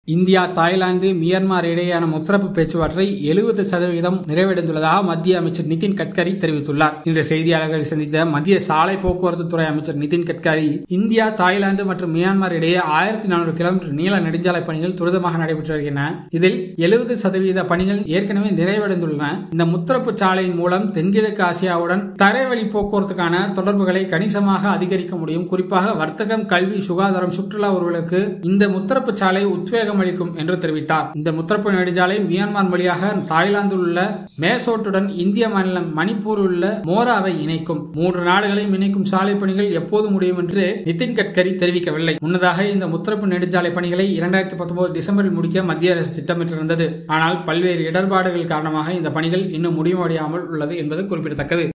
India Thailand Myanmar இடையேயான முத்தரப்பு பேச்சுவார்த்தை எழுபது சதவீதம் நிறைவடைந்துள்ளதாக மத்திய அமைச்சர் நிதின் கட்கரி தெரிவித்துள்ளார் இன்று செய்தியாளர்களை சந்தித்த மத்திய சாலை போக்குவரத்து துறை அமைச்சர் நிதின் கட்கரி இந்தியா தாய்லாந்து மற்றும் மியான்மர் இடையே ஆயிரத்தி நானூறு கிலோமீட்டர் நீள நெடுஞ்சாலை பணிகள் துரிதமாக நடைபெற்று வருகின்றன இதில் எழுபது சதவீத பணிகள் ஏற்கனவே நிறைவடைந்துள்ளன இந்த முத்தரப்பு சாலையின் மூலம் தென்கிழக்கு ஆசியாவுடன் தரைவழி போக்குவரத்துக்கான தொடர்புகளை கணிசமாக அதிகரிக்க முடியும் குறிப்பாக வர்த்தகம் கல்வி சுகாதாரம் சுற்றுலா உறவுகளுக்கு இந்த முத்தரப்பு சாலை உத்வேகம் அளிக்கும் என்று தெரிவித்தார் இந்த முத்தரப்பு நெடுஞ்சாலை மியான்மர் வழியாக தாய்லாந்தில் உள்ள மேசோட்டுடன் இந்திய மாநிலம் மணிப்பூரில் உள்ள மோராவை இணைக்கும் மூன்று நாடுகளையும் இணைக்கும் சாலை பணிகள் எப்போது முடியும் என்று நிதின் கட்கரி தெரிவிக்கவில்லை முன்னதாக இந்த முத்தரப்பு நெடுஞ்சாலை பணிகளை இரண்டாயிரத்தி பத்தொன்பது டிசம்பரில் முடிக்க மத்திய அரசு திட்டமிட்டிருந்தது ஆனால் பல்வேறு இடர்பாடுகள் காரணமாக இந்த பணிகள் இன்னும் முடிவடையாமல் உள்ளது என்பது குறிப்பிடத்தக்கது